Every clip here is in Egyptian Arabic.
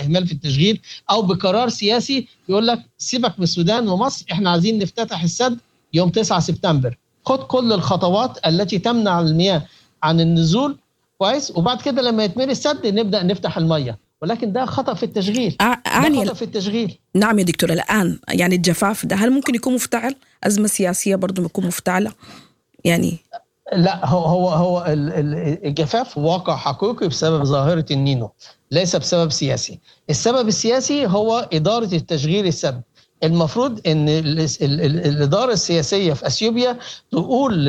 اهمال في التشغيل او بقرار سياسي يقول لك سيبك من السودان ومصر احنا عايزين نفتتح السد يوم 9 سبتمبر خد كل الخطوات التي تمنع المياه عن النزول كويس وبعد كده لما يتملي السد نبدا نفتح الميه ولكن ده خطا في التشغيل أعني ده خطا في التشغيل نعم يا دكتور الان يعني الجفاف ده هل ممكن يكون مفتعل ازمه سياسيه برضه يكون مفتعله يعني لا هو هو هو الجفاف واقع حقيقي بسبب ظاهره النينو ليس بسبب سياسي السبب السياسي هو اداره التشغيل السد المفروض ان الاداره السياسيه في اثيوبيا تقول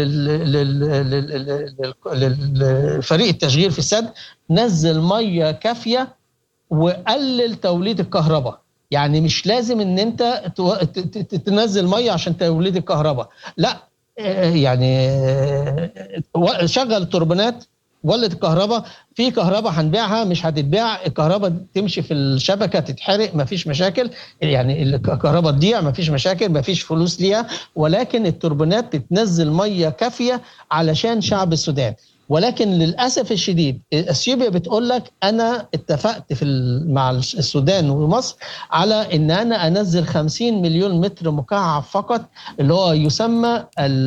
لفريق التشغيل في السد نزل ميه كافيه وقلل توليد الكهرباء يعني مش لازم ان انت تنزل ميه عشان توليد الكهرباء لا يعني شغل التوربينات ولد الكهرباء في كهرباء هنبيعها مش هتتباع الكهرباء تمشي في الشبكه تتحرق مفيش مشاكل يعني الكهرباء تضيع مفيش مشاكل مفيش فلوس ليها ولكن التوربينات بتنزل ميه كافيه علشان شعب السودان ولكن للاسف الشديد اثيوبيا بتقول لك انا اتفقت في مع السودان ومصر على ان انا انزل 50 مليون متر مكعب فقط اللي هو يسمى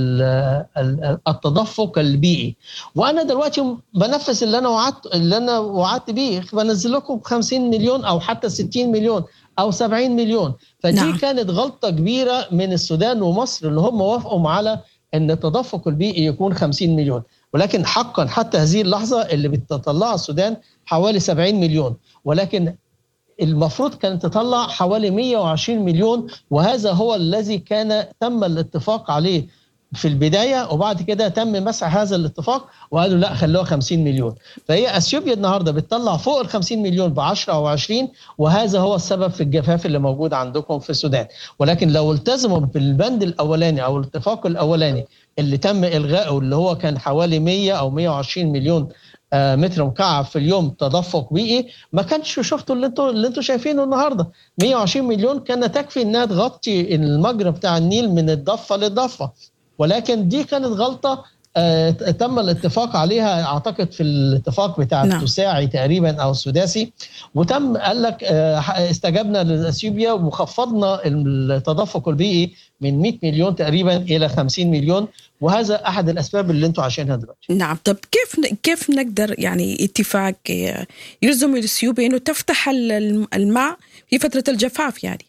التدفق البيئي وانا دلوقتي بنفذ اللي انا وعدت اللي انا وعدت بيه بنزل لكم 50 مليون او حتى 60 مليون او 70 مليون فدي نعم. كانت غلطه كبيره من السودان ومصر اللي هم وافقوا على ان التدفق البيئي يكون 50 مليون ولكن حقا حتى هذه اللحظه اللي بتطلعها السودان حوالي 70 مليون ولكن المفروض كانت تطلع حوالي 120 مليون وهذا هو الذي كان تم الاتفاق عليه في البدايه وبعد كده تم مسح هذا الاتفاق وقالوا لا خلوها 50 مليون فهي اثيوبيا النهارده بتطلع فوق ال 50 مليون ب 10 او 20 وهذا هو السبب في الجفاف اللي موجود عندكم في السودان ولكن لو التزموا بالبند الاولاني او الاتفاق الاولاني اللي تم الغائه اللي هو كان حوالي 100 او 120 مليون متر مكعب في اليوم تدفق بيئي ما كانش شفتوا اللي انتوا اللي انتوا شايفينه النهارده 120 مليون كان تكفي انها تغطي المجرى بتاع النيل من الضفه للضفه ولكن دي كانت غلطه آه تم الاتفاق عليها اعتقد في الاتفاق بتاع نعم. التساعي تقريبا او السداسي وتم قال لك آه استجبنا لاثيوبيا وخفضنا التدفق البيئي من 100 مليون تقريبا الى 50 مليون وهذا احد الاسباب اللي انتم عايشينها دلوقتي. نعم طب كيف كيف نقدر يعني اتفاق يلزم اثيوبيا انه تفتح الماء في فتره الجفاف يعني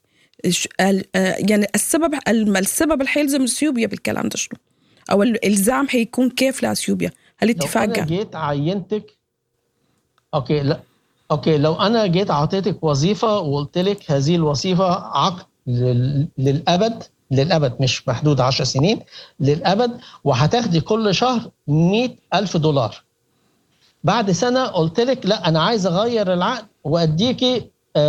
يعني السبب السبب اللي حيلزم اثيوبيا بالكلام ده شنو؟ او الالزام حيكون كيف لاثيوبيا؟ هل اتفاق لو انا جيت عينتك اوكي لا اوكي لو انا جيت اعطيتك وظيفه وقلت لك هذه الوظيفه عقد للابد للابد مش محدود 10 سنين للابد وهتاخدي كل شهر 100 ألف دولار بعد سنه قلت لك لا انا عايز اغير العقد واديكي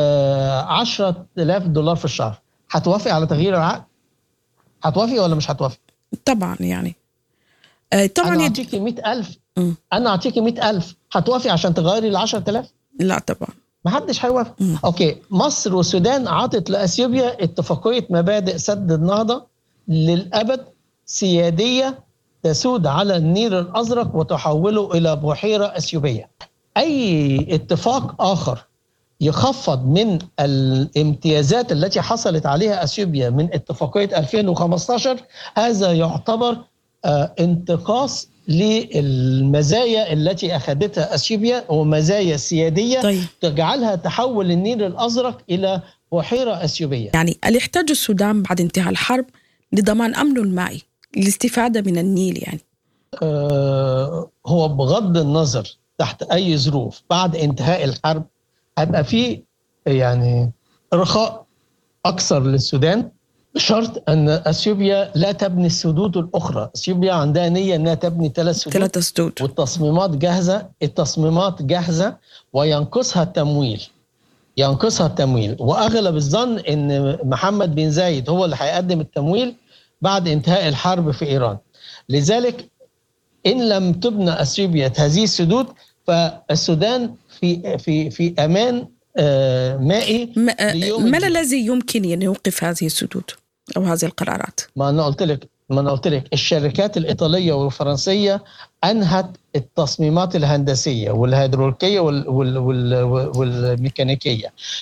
10000 دولار في الشهر هتوافقي على تغيير العقد؟ هتوافقي ولا مش هتوافقي؟ طبعا يعني طبعا انا اعطيكي 100000 انا اعطيكي 100000 هتوافقي عشان تغيري ال 10000 لا طبعا ما حدش هيوافق اوكي مصر والسودان عطت لاثيوبيا اتفاقيه مبادئ سد النهضه للابد سياديه تسود على النيل الازرق وتحوله الى بحيره اثيوبيه اي اتفاق اخر يخفض من الامتيازات التي حصلت عليها اثيوبيا من اتفاقيه 2015 هذا يعتبر انتقاص للمزايا التي اخذتها اثيوبيا ومزايا سياديه طيب. تجعلها تحول النيل الازرق الى بحيره اثيوبيه. يعني اللي يحتاج السودان بعد انتهاء الحرب لضمان امنه المائي للاستفاده من النيل يعني. آه هو بغض النظر تحت اي ظروف بعد انتهاء الحرب هيبقى في يعني رخاء اكثر للسودان بشرط ان اثيوبيا لا تبني السدود الاخرى، اثيوبيا عندها نيه انها تبني ثلاث سدود ثلاث سدود والتصميمات جاهزه، التصميمات جاهزه وينقصها التمويل. ينقصها التمويل واغلب الظن ان محمد بن زايد هو اللي هيقدم التمويل بعد انتهاء الحرب في ايران. لذلك ان لم تبنى اثيوبيا هذه السدود فالسودان في في في امان مائي ما الذي يمكن ان يوقف هذه السدود او هذه القرارات؟ ما انا قلت لك ما انا قلت لك الشركات الايطاليه والفرنسيه انهت التصميمات الهندسيه والهيدروليكيه وال وال وال والميكانيكيه